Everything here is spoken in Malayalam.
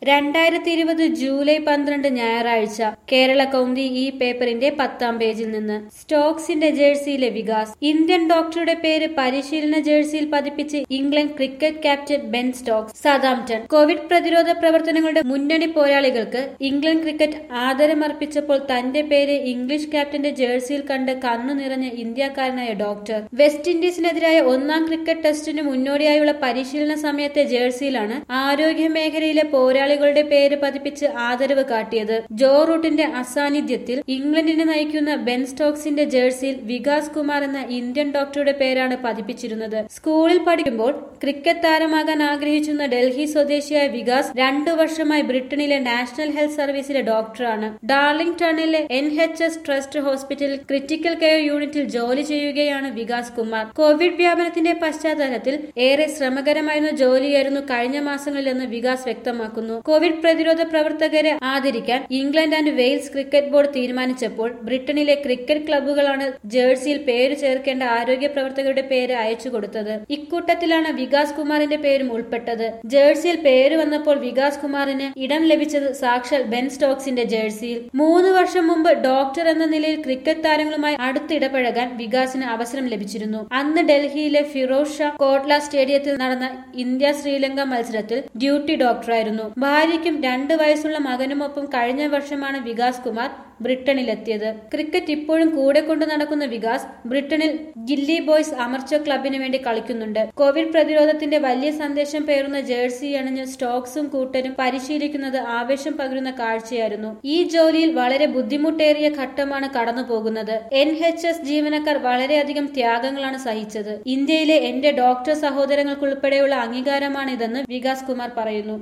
രണ്ടായിരത്തി ഇരുപത് ജൂലൈ പന്ത്രണ്ട് ഞായറാഴ്ച കേരള കൗമുദി ഈ പേപ്പറിന്റെ പത്താം പേജിൽ നിന്ന് സ്റ്റോക്സിന്റെ ജേഴ്സിയിലെ വികാസ് ഇന്ത്യൻ ഡോക്ടറുടെ പേര് പരിശീലന ജേഴ്സിയിൽ പതിപ്പിച്ച് England cricket captain Ben Stokes Southampton Covid പ്രതിരോധ പ്രവർത്തനങ്ങളുടെ മുന്നണി പോരാളികൾക്ക് ഇംഗ്ലണ്ട് ക്രിക്കറ്റ് ആദരമർപ്പിച്ചപ്പോൾ തന്റെ പേര് ഇംഗ്ലീഷ് ക്യാപ്റ്റന്റെ ജേഴ്സിയിൽ കണ്ട് കണ്ണു നിറഞ്ഞ ഇന്ത്യക്കാരനായ ഡോക്ടർ വെസ്റ്റ് ഇൻഡീസിനെതിരായ ഒന്നാം ക്രിക്കറ്റ് ടെസ്റ്റിന് മുന്നോടിയായുള്ള പരിശീലന സമയത്തെ ജേഴ്സിയിലാണ് ആരോഗ്യ മേഖലയിലെ പോരാളികളുടെ പേര് പതിപ്പിച്ച് ആദരവ് കാട്ടിയത് ജോ റൂട്ടിന്റെ അസാന്നിധ്യത്തിൽ ഇംഗ്ലണ്ടിനെ നയിക്കുന്ന ബെൻ സ്റ്റോക്സിന്റെ ജേഴ്സിയിൽ വികാസ് കുമാർ എന്ന ഇന്ത്യൻ ഡോക്ടറുടെ പേരാണ് പതിപ്പിച്ചിരുന്നത് സ്കൂളിൽ പഠിക്കുമ്പോൾ ക്രിക്കറ്റ് താരമാകാൻ ആഗ്രഹിച്ചിരുന്ന ഡൽഹി സ്വദേശിയായ വികാസ് രണ്ടു വർഷമായി ബ്രിട്ടനിലെ നാഷണൽ ഹെൽത്ത് സർവീസിലെ ഡോക്ടറാണ് ഡാർലിംഗ് ടണിലെ എൻ എച്ച് എസ് ട്രസ്റ്റ് ഹോസ്പിറ്റലിൽ ക്രിട്ടിക്കൽ കെയർ യൂണിറ്റിൽ ജോലി ചെയ്യുകയാണ് വികാസ് കുമാർ കോവിഡ് വ്യാപനത്തിന്റെ പശ്ചാത്തലത്തിൽ ഏറെ ശ്രമകരമായിരുന്ന ജോലിയായിരുന്നു കഴിഞ്ഞ മാസങ്ങളിലെന്ന് വികാസ് വ്യക്തമാക്കുന്നു കോവിഡ് പ്രതിരോധ പ്രവർത്തകരെ ആദരിക്കാൻ England and Wales cricket board തീരുമാനിച്ചപ്പോൾ ബ്രിട്ടനിലെ ക്രിക്കറ്റ് ക്ലബ്ബുകളാണ് ജേഴ്സിയിൽ പേര് ചേർക്കേണ്ട ആരോഗ്യ പ്രവർത്തകരുടെ പേര് അയച്ചു കൊടുത്തത് ഇക്കൂട്ടത്തിലാണ് വികാസ് കുമാറിന്റെ പേരും ഉൾപ്പെട്ടത് ജേഴ്സിയിൽ പേര് വന്നപ്പോൾ വികാസ് കുമാറിന് ഇടം ലഭിച്ചത് സാക്ഷാൽ ബെൻ സ്റ്റോക്സിന്റെ ജേഴ്സിയിൽ മൂന്ന് വർഷം മുമ്പ് ഡോക്ടർ എന്ന നിലയിൽ ക്രിക്കറ്റ് താരങ്ങളുമായി അടുത്തിടപഴകാൻ വികാസിന് അവസരം ലഭിച്ചിരുന്നു അന്ന് ഡൽഹിയിലെ ഫിറോസ് ഷാ കോട്ട്ല സ്റ്റേഡിയത്തിൽ നടന്ന ഇന്ത്യ ശ്രീലങ്ക മത്സരത്തിൽ ഡ്യൂട്ടി ഡോക്ടറായിരുന്നു ഭാര്യയ്ക്കും രണ്ട് വയസ്സുള്ള മകനുമൊപ്പം കഴിഞ്ഞ വർഷമാണ് വികാസ് കുമാർ ബ്രിട്ടനിലെത്തിയത് ക്രിക്കറ്റ് ഇപ്പോഴും കൂടെ കൊണ്ടു നടക്കുന്ന വികാസ് ബ്രിട്ടനിൽ ഗില്ലി ബോയ്സ് അമർച്ച ക്ലബിന് വേണ്ടി കളിക്കുന്നുണ്ട് കോവിഡ് പ്രതിരോധത്തിന്റെ വലിയ സന്ദേശം പേറുന്ന ജേഴ്സി അണിഞ്ഞ് സ്റ്റോക്സും കൂട്ടരും പരിശീലിക്കുന്നത് ആവേശം പകരുന്ന കാഴ്ചയായിരുന്നു ഈ ജോലിയിൽ വളരെ ബുദ്ധിമുട്ടേറിയ ഘട്ടമാണ് കടന്നു പോകുന്നത് എൻ എച്ച് എസ് ജീവനക്കാർ വളരെയധികം ത്യാഗങ്ങളാണ് സഹിച്ചത് ഇന്ത്യയിലെ എന്റെ ഡോക്ടർ സഹോദരങ്ങൾക്കുൾപ്പെടെയുള്ള അംഗീകാരമാണിതെന്ന് വികാസ് കുമാർ പറയുന്നു